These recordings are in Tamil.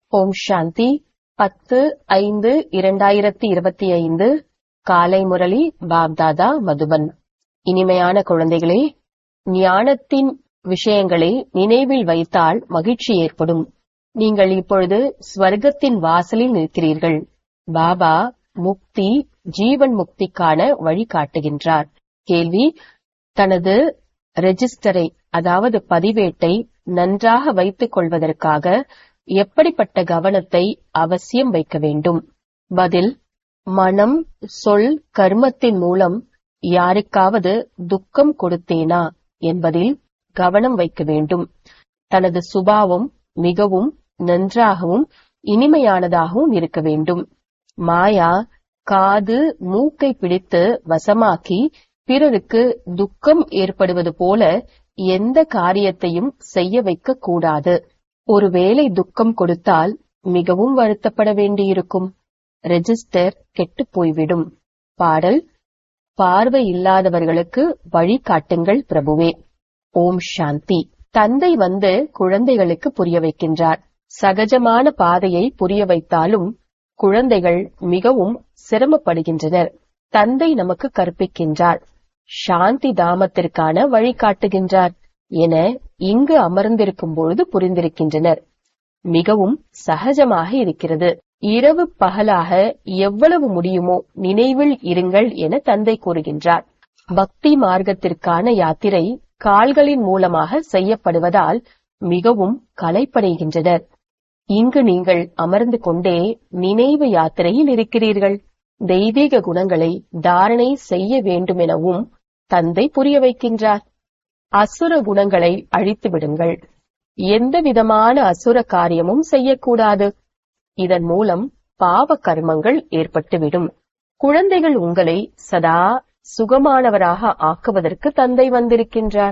ஓம் சாந்தி பத்து ஐந்து இரண்டாயிரத்தி இருபத்தி ஐந்து காலை முரளி பாப்தாதா மதுபன் இனிமையான குழந்தைகளே ஞானத்தின் விஷயங்களை நினைவில் வைத்தால் மகிழ்ச்சி ஏற்படும் நீங்கள் இப்பொழுது ஸ்வர்க்கத்தின் வாசலில் நிற்கிறீர்கள் பாபா முக்தி ஜீவன் முக்திக்கான வழி காட்டுகின்றார் கேள்வி தனது ரெஜிஸ்டரை அதாவது பதிவேட்டை நன்றாக வைத்துக் கொள்வதற்காக எப்படிப்பட்ட கவனத்தை அவசியம் வைக்க வேண்டும் பதில் மனம் சொல் கர்மத்தின் மூலம் யாருக்காவது துக்கம் கொடுத்தேனா என்பதில் கவனம் வைக்க வேண்டும் தனது சுபாவம் மிகவும் நன்றாகவும் இனிமையானதாகவும் இருக்க வேண்டும் மாயா காது மூக்கை பிடித்து வசமாக்கி பிறருக்கு துக்கம் ஏற்படுவது போல எந்த காரியத்தையும் செய்ய வைக்க கூடாது ஒருவேளை துக்கம் கொடுத்தால் மிகவும் வருத்தப்பட வேண்டியிருக்கும் ரெஜிஸ்டர் கெட்டு போய்விடும் பாடல் பார்வை இல்லாதவர்களுக்கு வழி காட்டுங்கள் பிரபுவே ஓம் சாந்தி தந்தை வந்து குழந்தைகளுக்கு புரிய வைக்கின்றார் சகஜமான பாதையை புரிய வைத்தாலும் குழந்தைகள் மிகவும் சிரமப்படுகின்றனர் தந்தை நமக்கு கற்பிக்கின்றார் சாந்தி தாமத்திற்கான வழி காட்டுகின்றார் என இங்கு அமர்ந்திருக்கும் பொழுது புரிந்திருக்கின்றனர் மிகவும் சகஜமாக இருக்கிறது இரவு பகலாக எவ்வளவு முடியுமோ நினைவில் இருங்கள் என தந்தை கூறுகின்றார் பக்தி மார்க்கத்திற்கான யாத்திரை கால்களின் மூலமாக செய்யப்படுவதால் மிகவும் கலைப்படைகின்றனர் இங்கு நீங்கள் அமர்ந்து கொண்டே நினைவு யாத்திரையில் இருக்கிறீர்கள் தெய்வீக குணங்களை தாரணை செய்ய வேண்டுமெனவும் தந்தை புரிய வைக்கின்றார் அசுர குணங்களை அழித்து விடுங்கள் எந்த விதமான அசுர காரியமும் செய்யக்கூடாது இதன் மூலம் பாவ கர்மங்கள் ஏற்பட்டுவிடும் குழந்தைகள் உங்களை சதா சுகமானவராக ஆக்குவதற்கு தந்தை வந்திருக்கின்றார்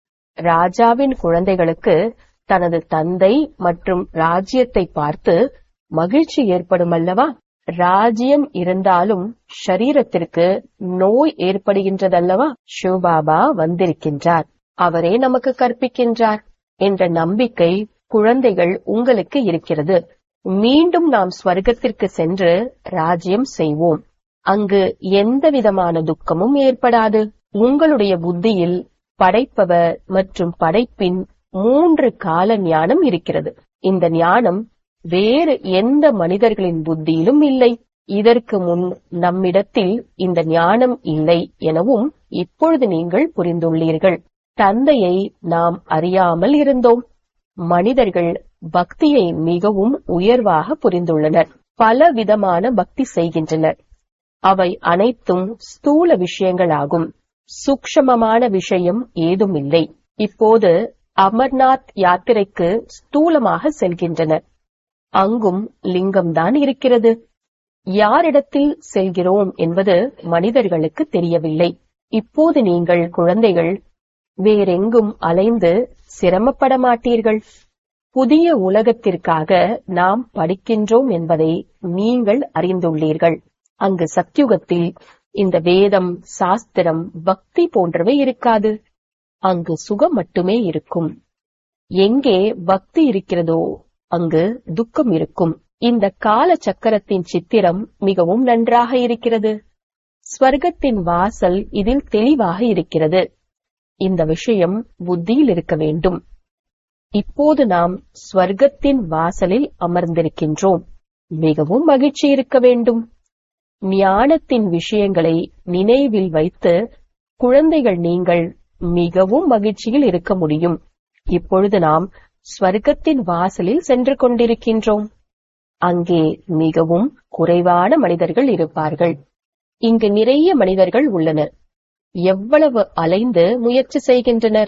ராஜாவின் குழந்தைகளுக்கு தனது தந்தை மற்றும் ராஜ்யத்தை பார்த்து மகிழ்ச்சி ஏற்படும் அல்லவா ராஜ்யம் இருந்தாலும் ஷரீரத்திற்கு நோய் ஏற்படுகின்றதல்லவா சிவபாபா வந்திருக்கின்றார் அவரே நமக்கு கற்பிக்கின்றார் என்ற நம்பிக்கை குழந்தைகள் உங்களுக்கு இருக்கிறது மீண்டும் நாம் ஸ்வர்க்கத்திற்கு சென்று ராஜ்யம் செய்வோம் அங்கு எந்த விதமான துக்கமும் ஏற்படாது உங்களுடைய புத்தியில் படைப்பவர் மற்றும் படைப்பின் மூன்று கால ஞானம் இருக்கிறது இந்த ஞானம் வேறு எந்த மனிதர்களின் புத்தியிலும் இல்லை இதற்கு முன் நம்மிடத்தில் இந்த ஞானம் இல்லை எனவும் இப்பொழுது நீங்கள் புரிந்துள்ளீர்கள் தந்தையை நாம் அறியாமல் இருந்தோம் மனிதர்கள் பக்தியை மிகவும் உயர்வாக புரிந்துள்ளனர் பல விதமான பக்தி செய்கின்றனர் அவை அனைத்தும் ஸ்தூல விஷயங்களாகும் சூக்ஷமமான விஷயம் ஏதும் இல்லை இப்போது அமர்நாத் யாத்திரைக்கு ஸ்தூலமாக செல்கின்றனர் அங்கும் லிங்கம்தான் இருக்கிறது யாரிடத்தில் செல்கிறோம் என்பது மனிதர்களுக்கு தெரியவில்லை இப்போது நீங்கள் குழந்தைகள் வேறெங்கும் அலைந்து சிரமப்பட மாட்டீர்கள் புதிய உலகத்திற்காக நாம் படிக்கின்றோம் என்பதை நீங்கள் அறிந்துள்ளீர்கள் அங்கு சத்யுகத்தில் இந்த வேதம் சாஸ்திரம் பக்தி போன்றவை இருக்காது அங்கு சுகம் மட்டுமே இருக்கும் எங்கே பக்தி இருக்கிறதோ அங்கு துக்கம் இருக்கும் இந்த கால சக்கரத்தின் சித்திரம் மிகவும் நன்றாக இருக்கிறது ஸ்வர்க்கத்தின் வாசல் இதில் தெளிவாக இருக்கிறது இந்த விஷயம் புத்தியில் இருக்க வேண்டும் இப்போது நாம் ஸ்வர்க்கத்தின் வாசலில் அமர்ந்திருக்கின்றோம் மிகவும் மகிழ்ச்சி இருக்க வேண்டும் ஞானத்தின் விஷயங்களை நினைவில் வைத்து குழந்தைகள் நீங்கள் மிகவும் மகிழ்ச்சியில் இருக்க முடியும் இப்பொழுது நாம் ஸ்வர்க்கத்தின் வாசலில் சென்று கொண்டிருக்கின்றோம் அங்கே மிகவும் குறைவான மனிதர்கள் இருப்பார்கள் இங்கு நிறைய மனிதர்கள் உள்ளனர் எவ்வளவு அலைந்து முயற்சி செய்கின்றனர்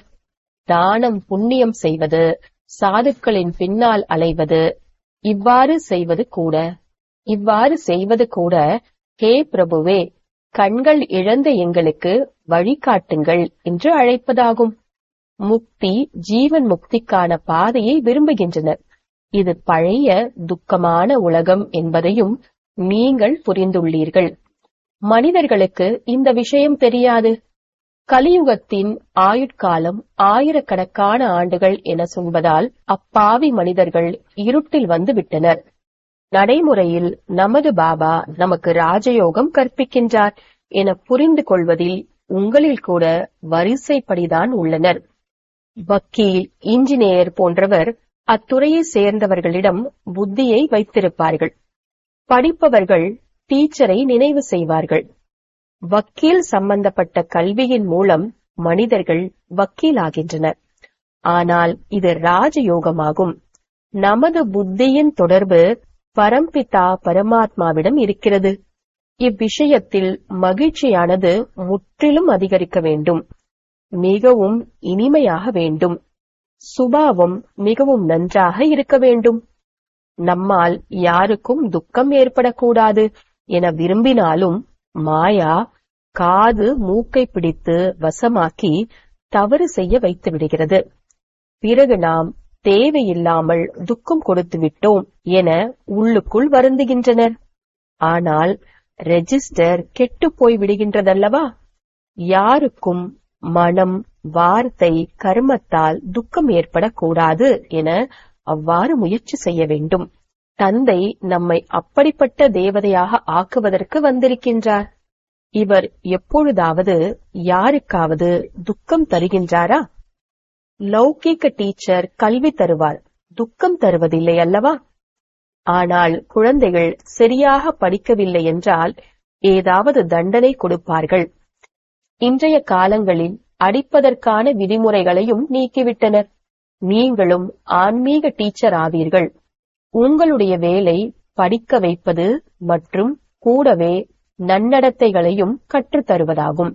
தானம் புண்ணியம் செய்வது சாதுக்களின் பின்னால் அலைவது இவ்வாறு செய்வது கூட இவ்வாறு செய்வது கூட ஹே பிரபுவே கண்கள் இழந்த எங்களுக்கு வழிகாட்டுங்கள் என்று அழைப்பதாகும் முக்தி ஜீவன் முக்திக்கான பாதையை விரும்புகின்றனர் இது பழைய துக்கமான உலகம் என்பதையும் நீங்கள் புரிந்துள்ளீர்கள் மனிதர்களுக்கு இந்த விஷயம் தெரியாது கலியுகத்தின் ஆயுட்காலம் ஆயிரக்கணக்கான ஆண்டுகள் என சொல்வதால் அப்பாவி மனிதர்கள் இருட்டில் வந்து விட்டனர் நடைமுறையில் நமது பாபா நமக்கு ராஜயோகம் கற்பிக்கின்றார் என புரிந்து கொள்வதில் உங்களில் கூட வரிசைப்படிதான் உள்ளனர் வக்கீல் இன்ஜினியர் போன்றவர் அத்துறையை சேர்ந்தவர்களிடம் புத்தியை வைத்திருப்பார்கள் படிப்பவர்கள் டீச்சரை நினைவு செய்வார்கள் வக்கீல் சம்பந்தப்பட்ட கல்வியின் மூலம் மனிதர்கள் வக்கீலாகின்றனர் ஆனால் இது ராஜயோகமாகும் நமது புத்தியின் தொடர்பு பரம்பிதா பரமாத்மாவிடம் இருக்கிறது இவ்விஷயத்தில் மகிழ்ச்சியானது முற்றிலும் அதிகரிக்க வேண்டும் மிகவும் இனிமையாக வேண்டும் சுபாவம் மிகவும் நன்றாக இருக்க வேண்டும் நம்மால் யாருக்கும் துக்கம் ஏற்படக்கூடாது என விரும்பினாலும் மாயா காது மூக்கை பிடித்து வசமாக்கி தவறு செய்ய வைத்து விடுகிறது பிறகு நாம் தேவையில்லாமல் துக்கம் கொடுத்து விட்டோம் என உள்ளுக்குள் வருந்துகின்றனர் ஆனால் ரெஜிஸ்டர் கெட்டு போய் விடுகின்றதல்லவா யாருக்கும் மனம் வார்த்தை கர்மத்தால் துக்கம் ஏற்படக்கூடாது என அவ்வாறு முயற்சி செய்ய வேண்டும் தந்தை நம்மை அப்படிப்பட்ட தேவதையாக ஆக்குவதற்கு வந்திருக்கின்றார் இவர் எப்பொழுதாவது யாருக்காவது துக்கம் தருகின்றாரா லௌகீக டீச்சர் கல்வி தருவார் துக்கம் தருவதில்லை அல்லவா ஆனால் குழந்தைகள் சரியாக படிக்கவில்லை என்றால் ஏதாவது தண்டனை கொடுப்பார்கள் இன்றைய காலங்களில் அடிப்பதற்கான விதிமுறைகளையும் நீக்கிவிட்டனர் நீங்களும் ஆன்மீக டீச்சர் ஆவீர்கள் உங்களுடைய வேலை படிக்க வைப்பது மற்றும் கூடவே நன்னடத்தைகளையும் கற்றுத் தருவதாகும்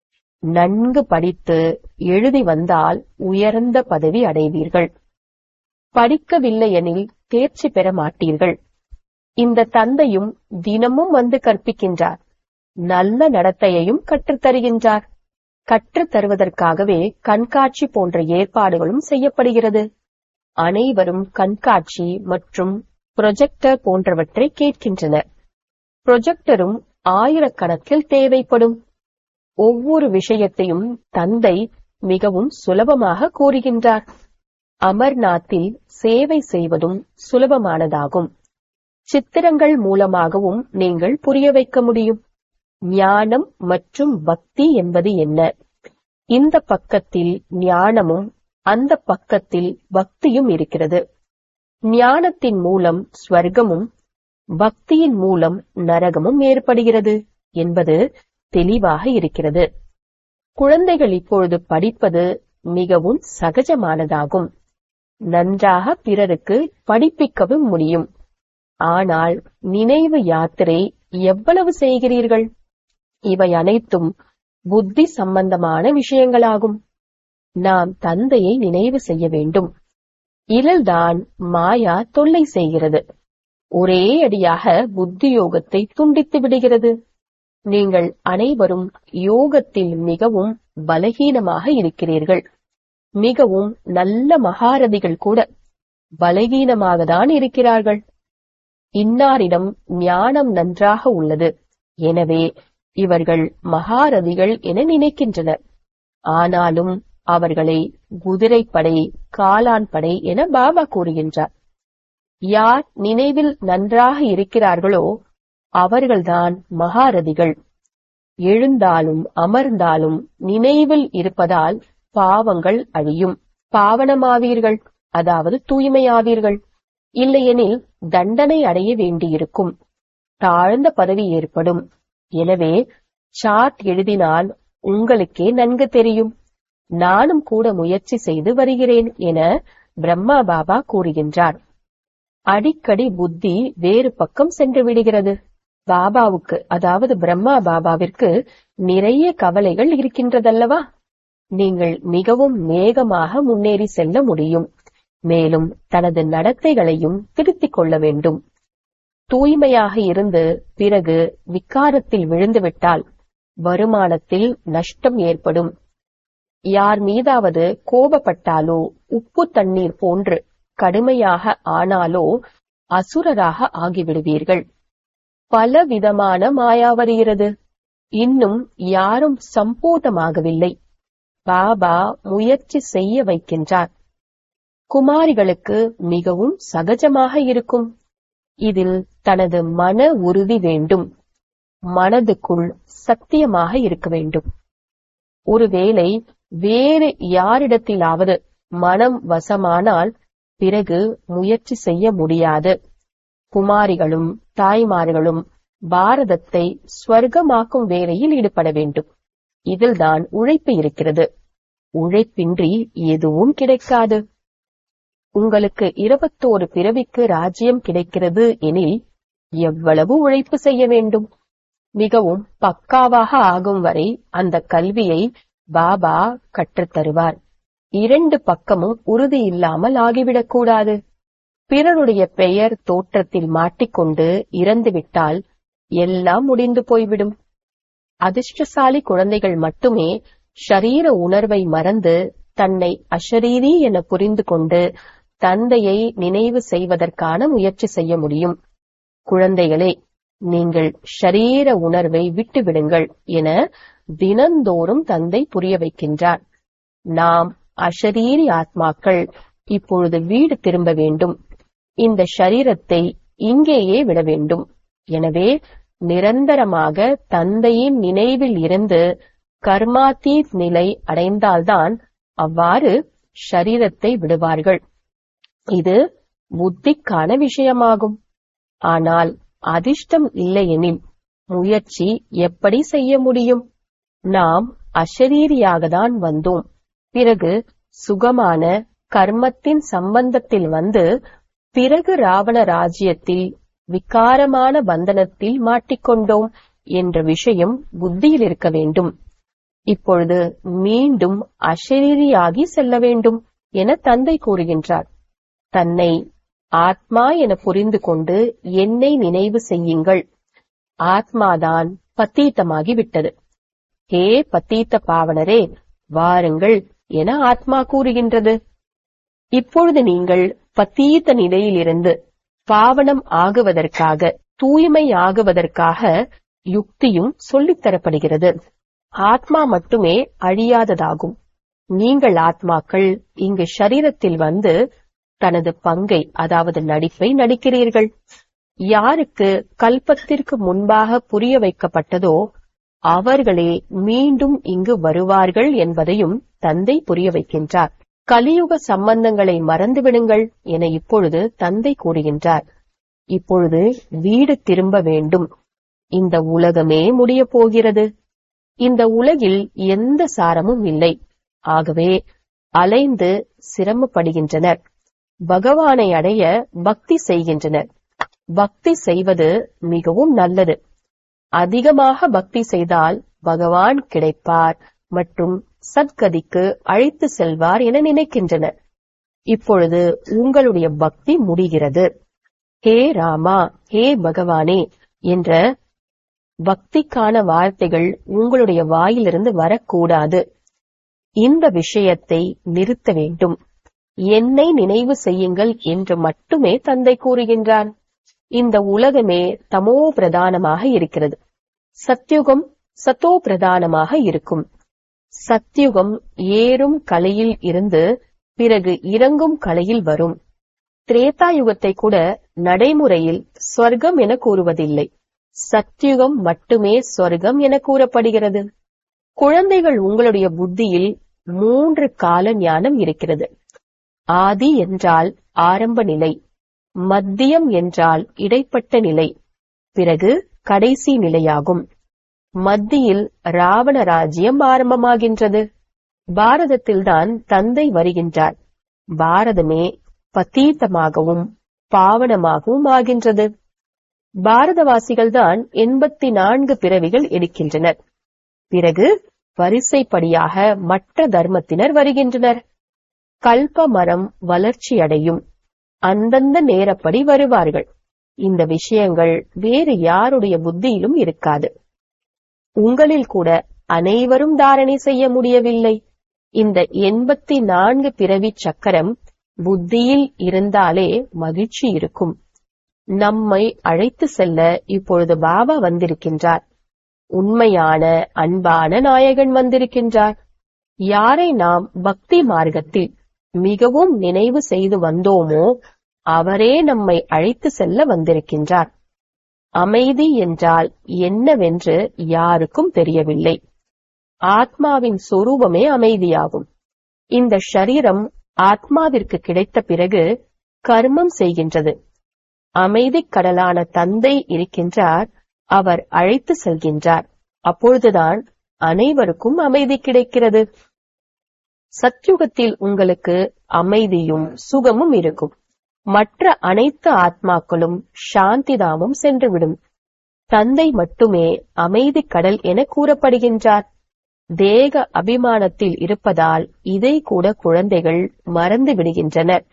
நன்கு படித்து எழுதி வந்தால் உயர்ந்த பதவி அடைவீர்கள் படிக்கவில்லை எனில் தேர்ச்சி பெற மாட்டீர்கள் இந்த தந்தையும் தினமும் வந்து கற்பிக்கின்றார் நல்ல நடத்தையையும் கற்றுத் தருகின்றார் கற்றுத் தருவதற்காகவே கண்காட்சி போன்ற ஏற்பாடுகளும் செய்யப்படுகிறது அனைவரும் கண்காட்சி மற்றும் ப்ரொஜெக்டர் போன்றவற்றை கேட்கின்றனர் ப்ரொஜெக்டரும் ஆயிரக்கணக்கில் தேவைப்படும் ஒவ்வொரு விஷயத்தையும் தந்தை மிகவும் சுலபமாக கூறுகின்றார் அமர்நாத்தில் சேவை செய்வதும் சுலபமானதாகும் சித்திரங்கள் மூலமாகவும் நீங்கள் புரிய வைக்க முடியும் ஞானம் மற்றும் பக்தி என்பது என்ன இந்த பக்கத்தில் ஞானமும் அந்த பக்கத்தில் பக்தியும் இருக்கிறது ஞானத்தின் மூலம் ஸ்வர்க்கமும் பக்தியின் மூலம் நரகமும் ஏற்படுகிறது என்பது தெளிவாக இருக்கிறது குழந்தைகள் இப்பொழுது படிப்பது மிகவும் சகஜமானதாகும் நன்றாக பிறருக்கு படிப்பிக்கவும் முடியும் ஆனால் நினைவு யாத்திரை எவ்வளவு செய்கிறீர்கள் இவை அனைத்தும் புத்தி சம்பந்தமான விஷயங்களாகும் நாம் தந்தையை நினைவு செய்ய வேண்டும் இதில்தான் மாயா தொல்லை செய்கிறது ஒரே அடியாக புத்தி யோகத்தை துண்டித்து விடுகிறது நீங்கள் அனைவரும் யோகத்தில் மிகவும் பலகீனமாக இருக்கிறீர்கள் மிகவும் நல்ல மகாரதிகள் கூட பலகீனமாக தான் இருக்கிறார்கள் இன்னாரிடம் ஞானம் நன்றாக உள்ளது எனவே இவர்கள் மகாரதிகள் என நினைக்கின்றனர் ஆனாலும் அவர்களை குதிரைப்படை காலான் படை என பாபா கூறுகின்றார் யார் நினைவில் நன்றாக இருக்கிறார்களோ அவர்கள்தான் மகாரதிகள் எழுந்தாலும் அமர்ந்தாலும் நினைவில் இருப்பதால் பாவங்கள் அழியும் பாவனமாவீர்கள் அதாவது தூய்மையாவீர்கள் இல்லையெனில் தண்டனை அடைய வேண்டியிருக்கும் தாழ்ந்த பதவி ஏற்படும் எனவே சார்ட் எழுதினால் உங்களுக்கே நன்கு தெரியும் நானும் கூட முயற்சி செய்து வருகிறேன் என பிரம்மா பாபா கூறுகின்றார் அடிக்கடி புத்தி வேறு பக்கம் சென்று விடுகிறது பாபாவுக்கு அதாவது பிரம்மா பாபாவிற்கு நிறைய கவலைகள் இருக்கின்றதல்லவா நீங்கள் மிகவும் வேகமாக முன்னேறி செல்ல முடியும் மேலும் தனது நடத்தைகளையும் திருத்திக் கொள்ள வேண்டும் தூய்மையாக இருந்து பிறகு விக்காரத்தில் விழுந்துவிட்டால் வருமானத்தில் நஷ்டம் ஏற்படும் யார் மீதாவது கோபப்பட்டாலோ உப்பு தண்ணீர் போன்று கடுமையாக ஆனாலோ அசுரராக ஆகிவிடுவீர்கள் பல விதமான மாயா வருகிறது இன்னும் யாரும் சம்பூர்ணமாகவில்லை பாபா முயற்சி செய்ய வைக்கின்றார் குமாரிகளுக்கு மிகவும் சகஜமாக இருக்கும் இதில் தனது மன உறுதி வேண்டும் மனதுக்குள் சத்தியமாக இருக்க வேண்டும் ஒருவேளை வேறு யாரிடத்திலாவது மனம் வசமானால் பிறகு முயற்சி செய்ய முடியாது குமாரிகளும் தாய்மார்களும் பாரதத்தை ஸ்வர்க்கமாக்கும் வேலையில் ஈடுபட வேண்டும் இதில்தான் உழைப்பு இருக்கிறது உழைப்பின்றி எதுவும் கிடைக்காது உங்களுக்கு இருபத்தோரு பிறவிக்கு ராஜ்யம் கிடைக்கிறது எனில் எவ்வளவு உழைப்பு செய்ய வேண்டும் மிகவும் பக்காவாக ஆகும் வரை அந்த கல்வியை பாபா கற்றுத் தருவார் இரண்டு பக்கமும் உறுதி இல்லாமல் ஆகிவிடக்கூடாது பிறருடைய பெயர் தோற்றத்தில் மாட்டிக்கொண்டு இறந்துவிட்டால் எல்லாம் முடிந்து போய்விடும் அதிர்ஷ்டசாலி குழந்தைகள் மட்டுமே ஷரீர உணர்வை மறந்து தன்னை அஷரீரி என புரிந்து கொண்டு தந்தையை நினைவு செய்வதற்கான முயற்சி செய்ய முடியும் குழந்தைகளே நீங்கள் ஷரீர உணர்வை விட்டுவிடுங்கள் என தினந்தோறும் தந்தை புரிய வைக்கின்றார் நாம் அஷரீரி ஆத்மாக்கள் இப்பொழுது வீடு திரும்ப வேண்டும் இந்த ஷரீரத்தை இங்கேயே விட வேண்டும் எனவே நிரந்தரமாக தந்தையின் நினைவில் இருந்து கர்மாத்தீத் நிலை அடைந்தால்தான் அவ்வாறு ஷரீரத்தை விடுவார்கள் இது புத்திக்கான விஷயமாகும் ஆனால் அதிர்ஷ்டம் இல்லையெனில் முயற்சி எப்படி செய்ய முடியும் நாம் அஷரீரியாக தான் வந்தோம் பிறகு சுகமான கர்மத்தின் சம்பந்தத்தில் வந்து பிறகு ராவண ராஜ்யத்தில் விகாரமான பந்தனத்தில் மாட்டிக்கொண்டோம் என்ற விஷயம் புத்தியில் இருக்க வேண்டும் இப்பொழுது மீண்டும் அஷரீரியாகி செல்ல வேண்டும் என தந்தை கூறுகின்றார் தன்னை ஆத்மா என புரிந்து கொண்டு என்னை நினைவு செய்யுங்கள் ஆத்மாதான் பத்தீத்தமாகி விட்டது ஹே பத்தீத்த பாவனரே வாருங்கள் என ஆத்மா கூறுகின்றது இப்பொழுது நீங்கள் பத்தீத்த நிலையிலிருந்து பாவனம் ஆகுவதற்காக தூய்மை ஆகுவதற்காக யுக்தியும் சொல்லித் தரப்படுகிறது ஆத்மா மட்டுமே அழியாததாகும் நீங்கள் ஆத்மாக்கள் இங்கு ஷரீரத்தில் வந்து தனது பங்கை அதாவது நடிப்பை நடிக்கிறீர்கள் யாருக்கு கல்பத்திற்கு முன்பாக புரிய வைக்கப்பட்டதோ அவர்களே மீண்டும் இங்கு வருவார்கள் என்பதையும் தந்தை புரிய வைக்கின்றார் கலியுக சம்பந்தங்களை மறந்துவிடுங்கள் என இப்பொழுது தந்தை கூறுகின்றார் இப்பொழுது வீடு திரும்ப வேண்டும் இந்த உலகமே முடியப் போகிறது இந்த உலகில் எந்த சாரமும் இல்லை ஆகவே அலைந்து சிரமப்படுகின்றனர் பகவானை அடைய பக்தி செய்கின்றனர் பக்தி செய்வது மிகவும் நல்லது அதிகமாக பக்தி செய்தால் பகவான் கிடைப்பார் மற்றும் சத்கதிக்கு அழைத்து செல்வார் என நினைக்கின்றனர் இப்பொழுது உங்களுடைய பக்தி முடிகிறது ஹே ராமா ஹே பகவானே என்ற பக்திக்கான வார்த்தைகள் உங்களுடைய வாயிலிருந்து வரக்கூடாது இந்த விஷயத்தை நிறுத்த வேண்டும் என்னை நினைவு செய்யுங்கள் என்று மட்டுமே தந்தை கூறுகின்றார் இந்த உலகமே தமோ பிரதானமாக இருக்கிறது சத்யுகம் சத்தோ பிரதானமாக இருக்கும் சத்யுகம் ஏறும் கலையில் இருந்து பிறகு இறங்கும் கலையில் வரும் திரேதா யுகத்தை கூட நடைமுறையில் ஸ்வர்க்கம் என கூறுவதில்லை சத்யுகம் மட்டுமே ஸ்வர்க்கம் என கூறப்படுகிறது குழந்தைகள் உங்களுடைய புத்தியில் மூன்று கால ஞானம் இருக்கிறது ஆதி என்றால் ஆரம்ப நிலை மத்தியம் என்றால் இடைப்பட்ட நிலை பிறகு கடைசி நிலையாகும் மத்தியில் ராவண ராஜ்யம் ஆரம்பமாகின்றது பாரதத்தில்தான் தந்தை வருகின்றார் பாரதமே பத்தீத்தமாகவும் பாவனமாகவும் ஆகின்றது பாரதவாசிகள்தான் எண்பத்தி நான்கு பிறவிகள் எடுக்கின்றனர் பிறகு வரிசைப்படியாக மற்ற தர்மத்தினர் வருகின்றனர் கல்ப மரம் வளர்ச்சியடையும் அந்தந்த நேரப்படி வருவார்கள் இந்த விஷயங்கள் வேறு யாருடைய புத்தியிலும் இருக்காது உங்களில் கூட அனைவரும் தாரணை செய்ய முடியவில்லை இந்த எண்பத்தி நான்கு பிறவி சக்கரம் புத்தியில் இருந்தாலே மகிழ்ச்சி இருக்கும் நம்மை அழைத்து செல்ல இப்பொழுது பாபா வந்திருக்கின்றார் உண்மையான அன்பான நாயகன் வந்திருக்கின்றார் யாரை நாம் பக்தி மார்க்கத்தில் மிகவும் நினைவு செய்து வந்தோமோ அவரே நம்மை அழைத்து செல்ல வந்திருக்கின்றார் அமைதி என்றால் என்னவென்று யாருக்கும் தெரியவில்லை ஆத்மாவின் சொரூபமே அமைதியாகும் இந்த ஷரீரம் ஆத்மாவிற்கு கிடைத்த பிறகு கர்மம் செய்கின்றது அமைதி கடலான தந்தை இருக்கின்றார் அவர் அழைத்து செல்கின்றார் அப்பொழுதுதான் அனைவருக்கும் அமைதி கிடைக்கிறது சத்யுகத்தில் உங்களுக்கு அமைதியும் சுகமும் இருக்கும் மற்ற அனைத்து ஆத்மாக்களும் சாந்திதாமும் சென்றுவிடும் தந்தை மட்டுமே அமைதி கடல் என கூறப்படுகின்றார் தேக அபிமானத்தில் இருப்பதால் இதை கூட குழந்தைகள் மறந்து விடுகின்றனர்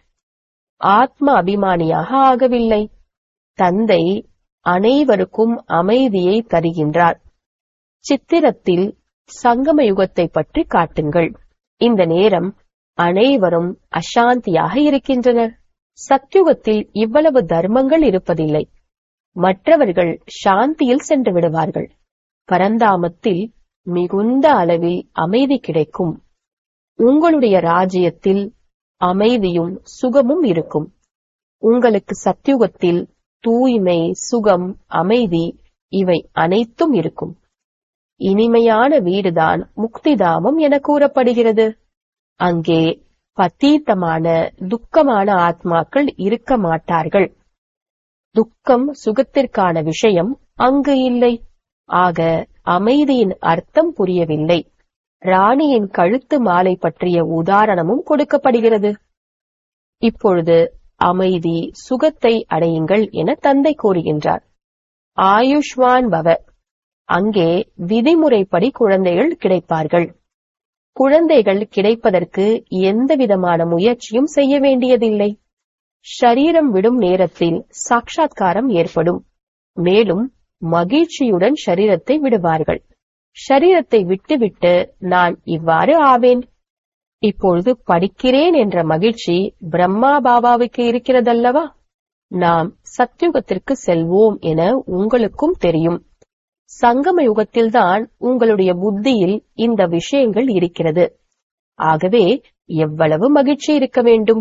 ஆத்ம அபிமானியாக ஆகவில்லை தந்தை அனைவருக்கும் அமைதியை தருகின்றார் சித்திரத்தில் சங்கம யுகத்தை பற்றி காட்டுங்கள் இந்த நேரம் அனைவரும் அசாந்தியாக இருக்கின்றனர் சத்யுகத்தில் இவ்வளவு தர்மங்கள் இருப்பதில்லை மற்றவர்கள் சாந்தியில் சென்று விடுவார்கள் பரந்தாமத்தில் மிகுந்த அளவில் அமைதி கிடைக்கும் உங்களுடைய ராஜ்யத்தில் அமைதியும் சுகமும் இருக்கும் உங்களுக்கு சத்யுகத்தில் தூய்மை சுகம் அமைதி இவை அனைத்தும் இருக்கும் இனிமையான வீடுதான் முக்திதாமம் என கூறப்படுகிறது அங்கே பத்தீத்தமான துக்கமான ஆத்மாக்கள் இருக்க மாட்டார்கள் துக்கம் சுகத்திற்கான விஷயம் அங்கு இல்லை ஆக அமைதியின் அர்த்தம் புரியவில்லை ராணியின் கழுத்து மாலை பற்றிய உதாரணமும் கொடுக்கப்படுகிறது இப்பொழுது அமைதி சுகத்தை அடையுங்கள் என தந்தை கூறுகின்றார் ஆயுஷ்வான் பவ அங்கே விதிமுறைப்படி குழந்தைகள் கிடைப்பார்கள் குழந்தைகள் கிடைப்பதற்கு எந்த விதமான முயற்சியும் செய்ய வேண்டியதில்லை ஷரீரம் விடும் நேரத்தில் சாட்சாத்காரம் ஏற்படும் மேலும் மகிழ்ச்சியுடன் ஷரீரத்தை விடுவார்கள் ஷரீரத்தை விட்டுவிட்டு நான் இவ்வாறு ஆவேன் இப்பொழுது படிக்கிறேன் என்ற மகிழ்ச்சி பிரம்மா பாபாவுக்கு இருக்கிறதல்லவா நாம் சத்யுகத்திற்கு செல்வோம் என உங்களுக்கும் தெரியும் சங்கம யுகத்தில்தான் உங்களுடைய புத்தியில் இந்த விஷயங்கள் இருக்கிறது ஆகவே எவ்வளவு மகிழ்ச்சி இருக்க வேண்டும்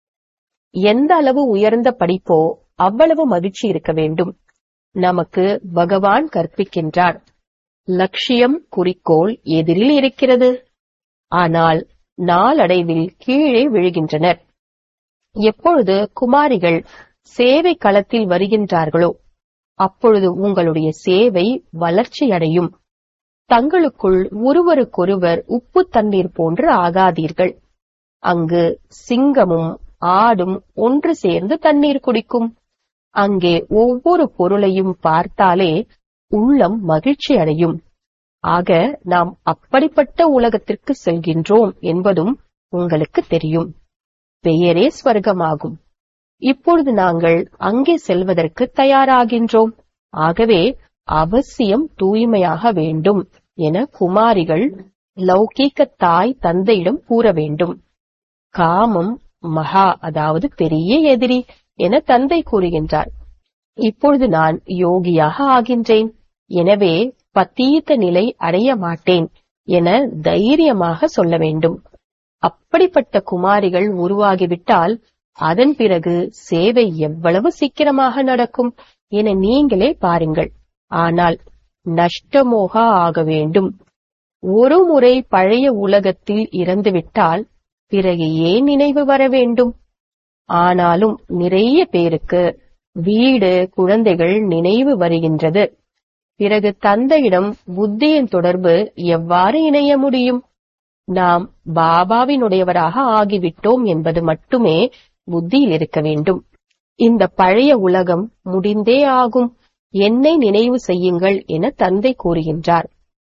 எந்த அளவு உயர்ந்த படிப்போ அவ்வளவு மகிழ்ச்சி இருக்க வேண்டும் நமக்கு பகவான் கற்பிக்கின்றார் லட்சியம் குறிக்கோள் எதிரில் இருக்கிறது ஆனால் நாளடைவில் கீழே விழுகின்றனர் எப்பொழுது குமாரிகள் சேவை களத்தில் வருகின்றார்களோ அப்பொழுது உங்களுடைய சேவை வளர்ச்சியடையும் தங்களுக்குள் ஒருவருக்கொருவர் உப்பு தண்ணீர் போன்று ஆகாதீர்கள் அங்கு சிங்கமும் ஆடும் ஒன்று சேர்ந்து தண்ணீர் குடிக்கும் அங்கே ஒவ்வொரு பொருளையும் பார்த்தாலே உள்ளம் மகிழ்ச்சி அடையும் ஆக நாம் அப்படிப்பட்ட உலகத்திற்கு செல்கின்றோம் என்பதும் உங்களுக்கு தெரியும் பெயரே ஸ்வர்க்கமாகும் இப்பொழுது நாங்கள் அங்கே செல்வதற்கு தயாராகின்றோம் ஆகவே அவசியம் தூய்மையாக வேண்டும் என குமாரிகள் லௌகீக தாய் தந்தையிடம் கூற வேண்டும் காமம் மகா அதாவது பெரிய எதிரி என தந்தை கூறுகின்றார் இப்பொழுது நான் யோகியாக ஆகின்றேன் எனவே பத்தீத்த நிலை அடைய மாட்டேன் என தைரியமாக சொல்ல வேண்டும் அப்படிப்பட்ட குமாரிகள் உருவாகிவிட்டால் அதன் பிறகு சேவை எவ்வளவு சீக்கிரமாக நடக்கும் என நீங்களே பாருங்கள் ஆனால் நஷ்டமோக ஆக வேண்டும் ஒரு முறை பழைய உலகத்தில் இறந்துவிட்டால் பிறகு ஏன் நினைவு வர வேண்டும் ஆனாலும் நிறைய பேருக்கு வீடு குழந்தைகள் நினைவு வருகின்றது பிறகு தந்தையிடம் புத்தியின் தொடர்பு எவ்வாறு இணைய முடியும் நாம் பாபாவினுடையவராக ஆகிவிட்டோம் என்பது மட்டுமே புத்தியில் இருக்க வேண்டும் இந்த பழைய உலகம் முடிந்தே ஆகும் என்னை நினைவு செய்யுங்கள் என தந்தை கூறுகின்றார்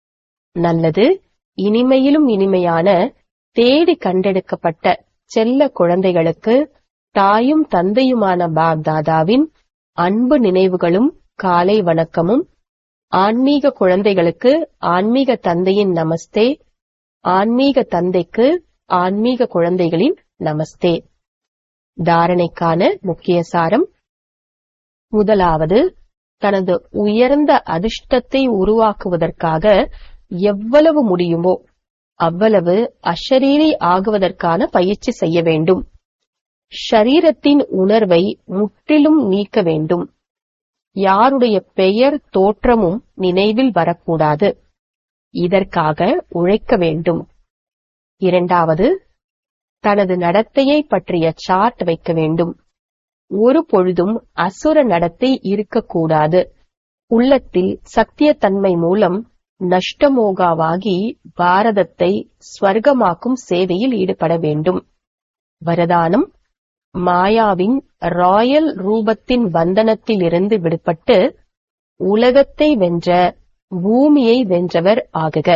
நல்லது இனிமையிலும் இனிமையான தேடி கண்டெடுக்கப்பட்ட செல்ல குழந்தைகளுக்கு தாயும் தந்தையுமான பாப்தாதாவின் அன்பு நினைவுகளும் காலை வணக்கமும் ஆன்மீக குழந்தைகளுக்கு ஆன்மீக தந்தையின் நமஸ்தே ஆன்மீக தந்தைக்கு ஆன்மீக குழந்தைகளின் நமஸ்தே தாரணைக்கான முக்கிய சாரம் முதலாவது தனது உயர்ந்த அதிர்ஷ்டத்தை உருவாக்குவதற்காக எவ்வளவு முடியுமோ அவ்வளவு அஷரீரி ஆகுவதற்கான பயிற்சி செய்ய வேண்டும் ஷரீரத்தின் உணர்வை முற்றிலும் நீக்க வேண்டும் யாருடைய பெயர் தோற்றமும் நினைவில் வரக்கூடாது இதற்காக உழைக்க வேண்டும் இரண்டாவது தனது நடத்தையை பற்றிய சார்ட் வைக்க வேண்டும் ஒரு பொழுதும் அசுர நடத்தை இருக்கக்கூடாது உள்ளத்தில் சத்தியத்தன்மை மூலம் நஷ்டமோகாவாகி பாரதத்தை ஸ்வர்க்கமாக்கும் சேவையில் ஈடுபட வேண்டும் வரதானம் மாயாவின் ராயல் ரூபத்தின் பந்தனத்தில் இருந்து விடுபட்டு உலகத்தை வென்ற பூமியை வென்றவர் ஆகுக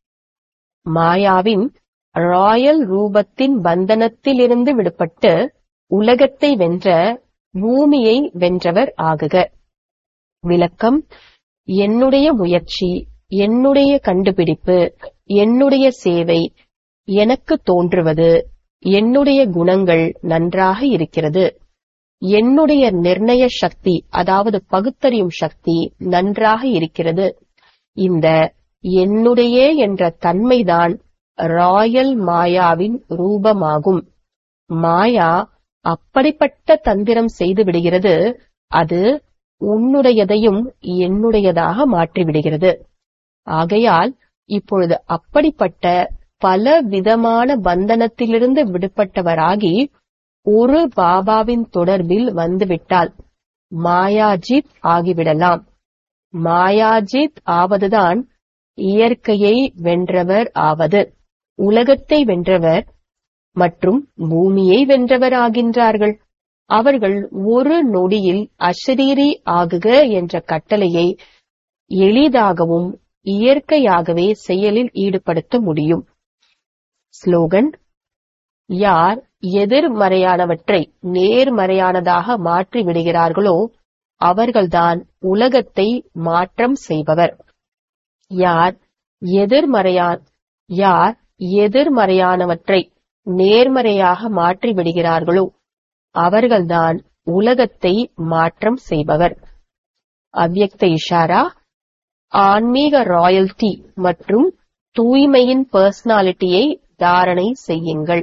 மாயாவின் ராயல் ரூபத்தின் பந்தனத்திலிருந்து விடுபட்டு உலகத்தை வென்ற பூமியை வென்றவர் ஆகுக விளக்கம் என்னுடைய முயற்சி என்னுடைய கண்டுபிடிப்பு என்னுடைய சேவை எனக்கு தோன்றுவது என்னுடைய குணங்கள் நன்றாக இருக்கிறது என்னுடைய நிர்ணய சக்தி அதாவது பகுத்தறியும் சக்தி நன்றாக இருக்கிறது இந்த என்னுடைய என்ற தன்மைதான் ராயல் மாயாவின் ரூபமாகும் மாயா அப்படிப்பட்ட தந்திரம் செய்து விடுகிறது அது உன்னுடையதையும் என்னுடையதாக மாற்றிவிடுகிறது ஆகையால் இப்பொழுது அப்படிப்பட்ட பல விதமான பந்தனத்திலிருந்து விடுபட்டவராகி ஒரு பாபாவின் தொடர்பில் வந்துவிட்டால் மாயாஜித் ஆகிவிடலாம் மாயாஜித் ஆவதுதான் இயற்கையை வென்றவர் ஆவது உலகத்தை வென்றவர் மற்றும் பூமியை வென்றவர் ஆகின்றார்கள் அவர்கள் ஒரு நொடியில் அஷரீரி ஆகுக என்ற கட்டளையை எளிதாகவும் இயற்கையாகவே செயலில் ஈடுபடுத்த முடியும் ஸ்லோகன் யார் எதிர்மறையானவற்றை நேர்மறையானதாக மாற்றி விடுகிறார்களோ அவர்கள்தான் உலகத்தை மாற்றம் செய்பவர் யார் எதிர்மறையா யார் எதிர்மறையானவற்றை நேர்மறையாக மாற்றி விடுகிறார்களோ அவர்கள்தான் உலகத்தை மாற்றம் செய்பவர் அவ்யக்த இஷாரா ஆன்மீக ராயல்டி மற்றும் தூய்மையின் பர்சனாலிட்டியை தாரணை செய்யுங்கள்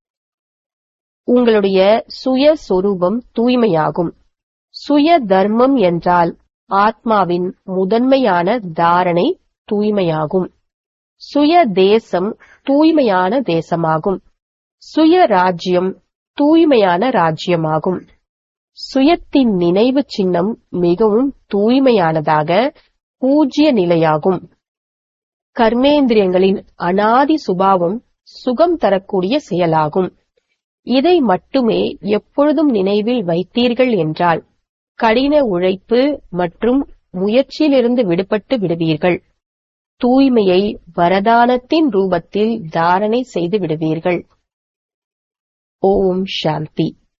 உங்களுடைய சுய சொரூபம் தூய்மையாகும் சுய தர்மம் என்றால் ஆத்மாவின் முதன்மையான தாரணை தூய்மையாகும் சுய தேசம் தூய்மையான தேசமாகும் சுய ராஜ்யம் தூய்மையான ராஜ்யமாகும் சுயத்தின் நினைவு சின்னம் மிகவும் தூய்மையானதாக பூஜ்ய நிலையாகும் கர்மேந்திரியங்களின் அனாதி சுபாவம் சுகம் தரக்கூடிய செயலாகும் இதை மட்டுமே எப்பொழுதும் நினைவில் வைத்தீர்கள் என்றால் கடின உழைப்பு மற்றும் முயற்சியிலிருந்து விடுபட்டு விடுவீர்கள் தூய்மையை வரதானத்தின் ரூபத்தில் தாரணை செய்து விடுவீர்கள் ஓம் சாந்தி